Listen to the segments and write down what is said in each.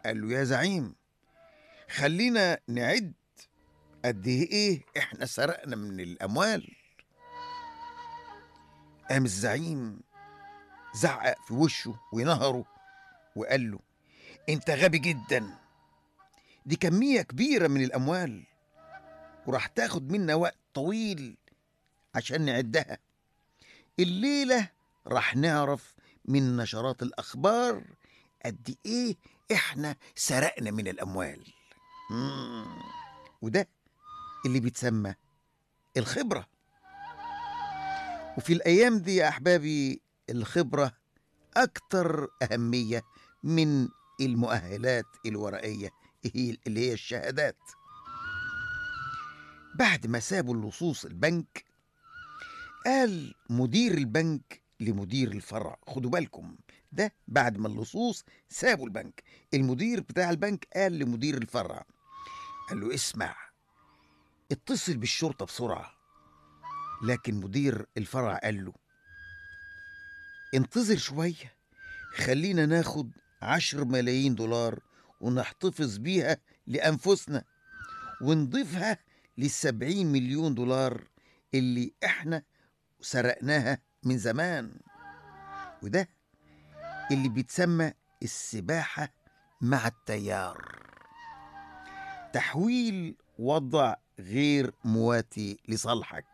قال له يا زعيم خلينا نعد قد ايه احنا سرقنا من الاموال قام الزعيم زعق في وشه ونهره وقال له انت غبي جدا دي كمية كبيرة من الأموال وراح تاخد منا وقت طويل عشان نعدها الليلة راح نعرف من نشرات الأخبار قد إيه إحنا سرقنا من الأموال مم. وده اللي بيتسمى الخبرة وفي الأيام دي يا أحبابي الخبرة أكتر أهمية من المؤهلات الورقية هي اللي هي الشهادات بعد ما سابوا اللصوص البنك قال مدير البنك لمدير الفرع خدوا بالكم ده بعد ما اللصوص سابوا البنك المدير بتاع البنك قال لمدير الفرع قال له اسمع اتصل بالشرطة بسرعة لكن مدير الفرع قال له انتظر شوية خلينا ناخد عشر ملايين دولار ونحتفظ بيها لأنفسنا ونضيفها للسبعين مليون دولار اللي احنا سرقناها من زمان وده اللي بيتسمى السباحة مع التيار تحويل وضع غير مواتي لصالحك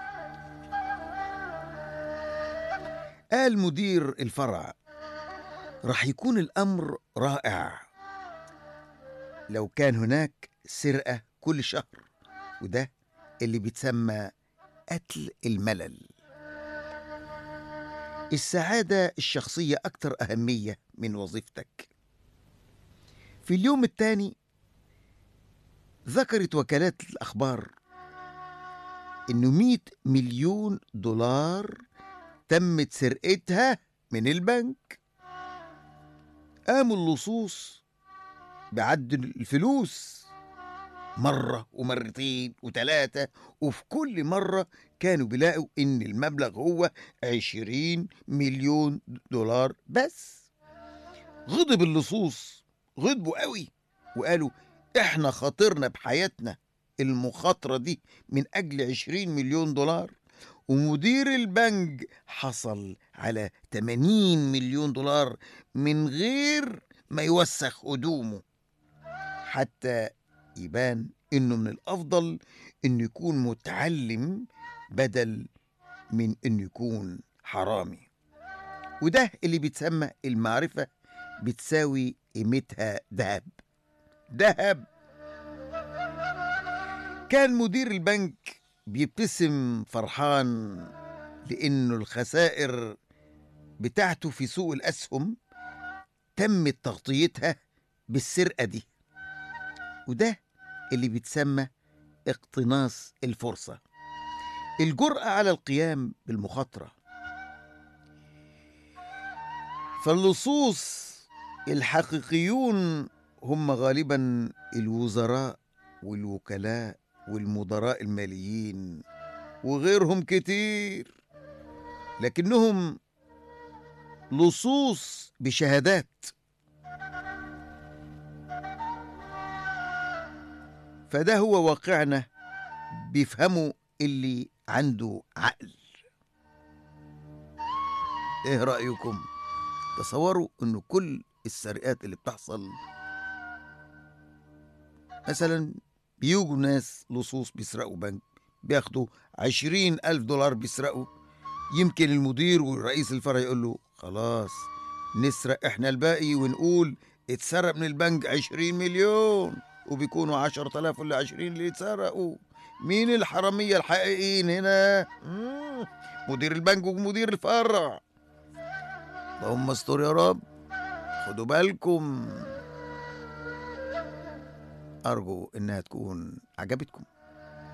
قال مدير الفرع راح يكون الأمر رائع لو كان هناك سرقة كل شهر وده اللي بيتسمى قتل الملل السعادة الشخصية أكثر أهمية من وظيفتك في اليوم الثاني ذكرت وكالات الأخبار إنه 100 مليون دولار تمت سرقتها من البنك قاموا اللصوص بعد الفلوس مرة ومرتين وتلاتة وفي كل مرة كانوا بيلاقوا إن المبلغ هو عشرين مليون دولار بس غضب اللصوص غضبوا قوي وقالوا إحنا خاطرنا بحياتنا المخاطرة دي من أجل عشرين مليون دولار ومدير البنك حصل على 80 مليون دولار من غير ما يوسخ هدومه حتى يبان انه من الافضل انه يكون متعلم بدل من انه يكون حرامي وده اللي بيتسمى المعرفة بتساوي قيمتها ذهب ذهب كان مدير البنك بيبتسم فرحان لأنه الخسائر بتاعته في سوق الأسهم تمت تغطيتها بالسرقة دي وده اللي بيتسمى اقتناص الفرصة الجرأة على القيام بالمخاطرة فاللصوص الحقيقيون هم غالبا الوزراء والوكلاء والمدراء الماليين وغيرهم كتير لكنهم لصوص بشهادات فده هو واقعنا بيفهموا اللي عنده عقل ايه رأيكم تصوروا انه كل السرقات اللي بتحصل مثلا بيجوا ناس لصوص بيسرقوا بنك بياخدوا عشرين ألف دولار بيسرقوا يمكن المدير والرئيس الفرع يقول له خلاص نسرق احنا الباقي ونقول اتسرق من البنك عشرين مليون وبيكونوا عشرة آلاف ولا عشرين اللي اتسرقوا مين الحرامية الحقيقيين هنا مم، مدير البنك ومدير الفرع اللهم استر يا رب خدوا بالكم أرجو إنها تكون عجبتكم